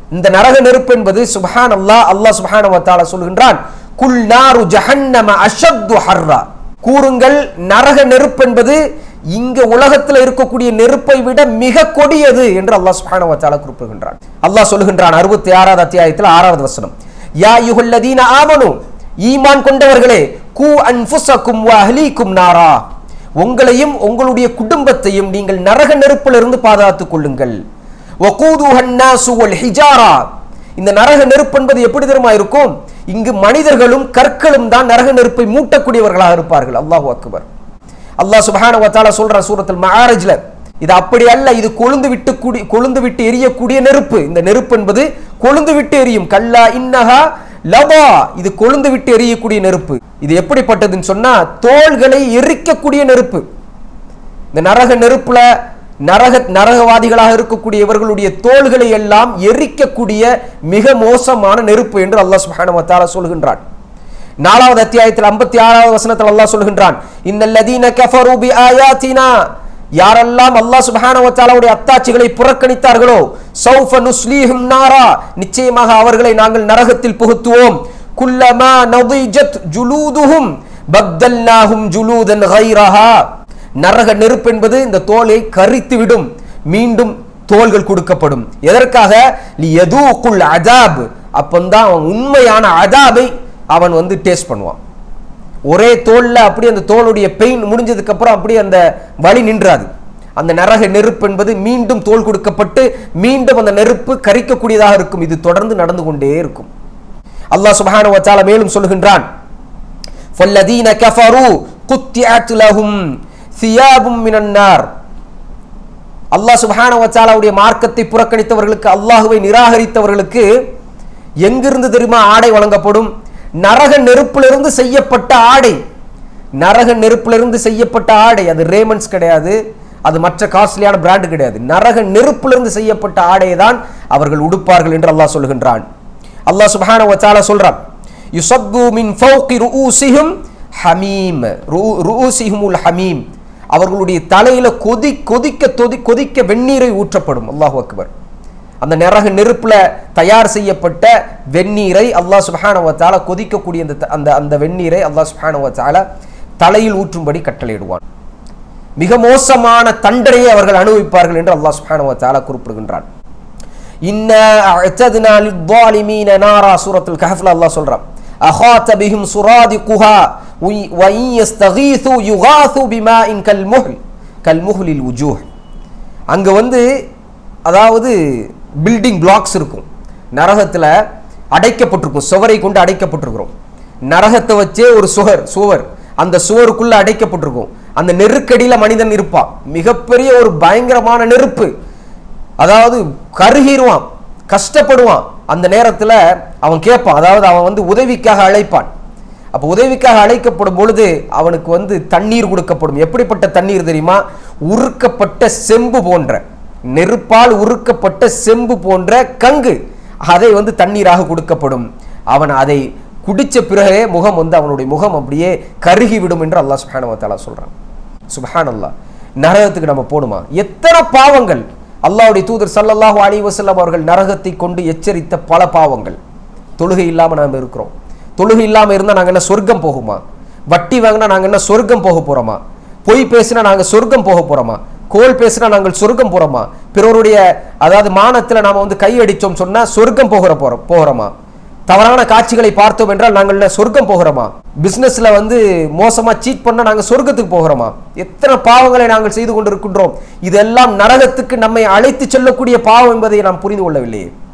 இந்த நரக நெருப்பு என்பது சுபஹான் அல்லாஹ் அல்லாஹ் சுபஹான வத்தால சொல்கின்றான் குல் நாரு ஜஹன்னம அஷத்து ஹர்ரா கூறுங்கள் நரக நெருப்பு என்பது இங்க உலகத்தில் இருக்கக்கூடிய நெருப்பை விட மிக கொடியது என்று அல்லாஹ் சுப்ஹானஹு வ தஆலா குறிப்பிடுகின்றான் அல்லாஹ் சொல்லுகின்றான் அறுபத்தி ஆறாவது அத்தியாயத்தில் ஆறாவது வசனம் யா யுஹல்லதீன ஆமனு ஈமான் கொண்டவர்களே கூ அன்ஃபுஸக்கும் வ அஹ்லீக்கும் நாரா உங்களையும் உங்களுடைய குடும்பத்தையும் நீங்கள் நரக நெருப்பிலிருந்து பாதுகாத்துக் கொள்ளுங்கள் வகூதுஹா அன்னாசு வல் ஹிஜாரா இந்த நரக நெருப்பு என்பது எப்படி தெரியுமா இருக்கும் இங்கு மனிதர்களும் கற்களும் தான் நரக நெருப்பை மூட்டக்கூடியவர்களாக இருப்பார்கள் அல்லாஹு அக்பர் அல்லாஹ் சுப்ஹானஹு வ தஆலா சொல்ற சூரத்துல் மஆரிஜ்ல இது அப்படி அல்ல இது கொழுந்து விட்டு கூடி கொழுந்து விட்டு எரியக்கூடிய நெருப்பு இந்த நெருப்பு என்பது கொழுந்து விட்டு எரியும் கல்லா இன்னஹா லபா இது கொழுந்து விட்டு எரியக்கூடிய நெருப்பு இது எப்படிப்பட்டதுன்னு சொன்னா தோள்களை எரிக்கக்கூடிய நெருப்பு இந்த நரக நெருப்புல நரக நரகவாதிகளாக இருக்கக்கூடிய இவர்களுடைய தோள்களை எல்லாம் எரிக்கக்கூடிய மிக மோசமான நெருப்பு என்று அல்லாஹ் சுப்ஹானஹு வ தஆலா சொல்கின்றான் நாலாவது அத்தியாயத்தில் ஐம்பத்தி ஆறாவது வசனத்தில் அல்லாஹ் சொல்கின்றான் இன்னல்லதீன கஃபரு பி ஆயாத்தினா யாரெல்லாம் அல்லாஹ் சுப்ஹானஹு வ தஆலாவுடைய அத்தாட்சிகளை புறக்கணித்தார்களோ சௌஃப நுஸ்லீஹும் நாரா நிச்சயமாக அவர்களை நாங்கள் நரகத்தில் புகுத்துவோம் குல்லமா நதிஜத் ஜுலூதுஹும் பக்தல்னாஹும் ஜுலூதன் கைரஹா நரக நெருப்பு என்பது இந்த தோலை கரித்து விடும் மீண்டும் தோள்கள் கொடுக்கப்படும் எதற்காக லியதூகுல் அதாப் அப்பந்தான் அவன் உண்மையான அதாபை அவன் வந்து டேஸ்ட் பண்ணுவான் ஒரே தோல்ல அப்படியே அந்த தோலுடைய பெயின் முடிஞ்சதுக்கு அப்புறம் அப்படியே அந்த வலி நின்றாது அந்த நரக நெருப்பு என்பது மீண்டும் தோல் கொடுக்கப்பட்டு மீண்டும் அந்த நெருப்பு கரிக்கக்கூடியதாக இருக்கும் இது தொடர்ந்து நடந்து கொண்டே இருக்கும் அல்லாஹ் சுப்ஹானஹு வ தஆலா மேலும் சொல்கின்றான் فالذين كفروا قطعت لهم ثياب من النار அல்லாஹ் சுப்ஹானஹு வ தஆலாவுடைய மார்க்கத்தை புறக்கணித்தவர்களுக்கு அல்லாஹுவை நிராகரித்தவர்களுக்கு எங்கிருந்து தெரியுமா ஆடை வழங்கப்படும் நரக நெருப்பிலிருந்து செய்யப்பட்ட ஆடை நரக நெருப்பிலிருந்து செய்யப்பட்ட ஆடை அது ரேமன்ஸ் கிடையாது அது மற்ற காஸ்ட்லியான பிராண்டு கிடையாது நரக நெருப்பிலிருந்து செய்யப்பட்ட ஆடையை தான் அவர்கள் உடுப்பார்கள் என்று அல்லாஹ் சொல்கின்றான் அல்லாஹ் சுப்ஹானஹு வ தஆலா சொல்றான் யுசப்பு மின் ஃபௌகி ருஊசிஹிம் ஹமீம் ருஊசிஹிமுல் ஹமீம் அவர்களுடைய தலையில கொதி கொதிக்க தொதி கொதிக்க வெந்நீரை ஊற்றப்படும் அல்லாஹ் அக்பர் அந்த நரக நெருப்புல தயார் செய்யப்பட்ட வெந்நீரை அல்லாஹ் சுப்ஹானஹு வ தஆலா கொதிக்கக்கூடிய அந்த த- அந்த அந்த வெந்நீரை அல்லாஹ் சுப்ஹானஹு வ தஆலா தலையில் ஊற்றும்படி கட்டளையிடுவான் மிக மோசமான தண்டனையை அவர்கள் அனுபவிப்பார்கள் என்று அல்லாஹ் சுப்ஹானஹு வ தஆலா குறிப்பிடுகின்றான் இன்னா அஅ்தத்னா லில்-ظالمين நாரா சூரத்துல் கஹஃப்ல அல்லாஹ் சொல்றான் அஹாத பிஹிம் சுராதிகுஹா வ இன் யஸ்தகீது யுகாது பிமாஇன் கல்முஹ்ல் கல்முஹ்லில் வுஜூஹ் அங்க வந்து அதாவது பில்டிங் பிளாக்ஸ் இருக்கும் நரகத்தில் அடைக்கப்பட்டிருக்கும் சுவரை கொண்டு அடைக்கப்பட்டிருக்கிறோம் நரகத்தை வச்சே ஒரு சுவர் சுவர் அந்த சுவருக்குள்ள அடைக்கப்பட்டிருக்கும் அந்த நெருக்கடியில மனிதன் இருப்பான் மிகப்பெரிய ஒரு பயங்கரமான நெருப்பு அதாவது கருகிருவான் கஷ்டப்படுவான் அந்த நேரத்தில் அவன் கேட்பான் அதாவது அவன் வந்து உதவிக்காக அழைப்பான் அப்போ உதவிக்காக அழைக்கப்படும் பொழுது அவனுக்கு வந்து தண்ணீர் கொடுக்கப்படும் எப்படிப்பட்ட தண்ணீர் தெரியுமா உருக்கப்பட்ட செம்பு போன்ற நெருப்பால் உருக்கப்பட்ட செம்பு போன்ற கங்கு அதை வந்து தண்ணீராக கொடுக்கப்படும் அவன் அதை குடிச்ச பிறகே முகம் வந்து அவனுடைய முகம் அப்படியே கருகி விடும் என்று அல்லாஹ் சுப்ஹானஹு வ தஆலா சொல்றான் சுபஹான் அல்லாஹ் நரகத்துக்கு நம்ம போடுமா எத்தனை பாவங்கள் அல்லாஹ்வுடைய தூதர் ஸல்லல்லாஹு அலைஹி வஸல்லம் அவர்கள் நரகத்தை கொண்டு எச்சரித்த பல பாவங்கள் தொழுகை இல்லாம நாம இருக்கிறோம் தொழுகை இல்லாம இருந்தா நாங்க என்ன சொர்க்கம் போகுமா வட்டி வாங்கினா நாங்க என்ன சொர்க்கம் போக போறோமா பொய் பேசினா நாங்க சொர்க்கம் போக போறோமா கோல் பேசினா நாங்கள் சொர்க்கம் போறோமா பிறருடைய அதாவது மானத்துல நாம வந்து கை அடிச்சோம் சொன்னா சொர்க்கம் போகிற போறோம் போகிறோமா தவறான காட்சிகளை பார்த்தோம் என்றால் நாங்கள் என்ன சொர்க்கம் போகிறோமா பிசினஸ்ல வந்து மோசமா சீட் பண்ணா நாங்க சொர்க்கத்துக்கு போகிறோமா எத்தனை பாவங்களை நாங்கள் செய்து கொண்டிருக்கின்றோம் இதெல்லாம் நரகத்துக்கு நம்மை அழைத்து செல்லக்கூடிய பாவம் என்பதை நாம் புரிந்து கொள்ளவில்லையே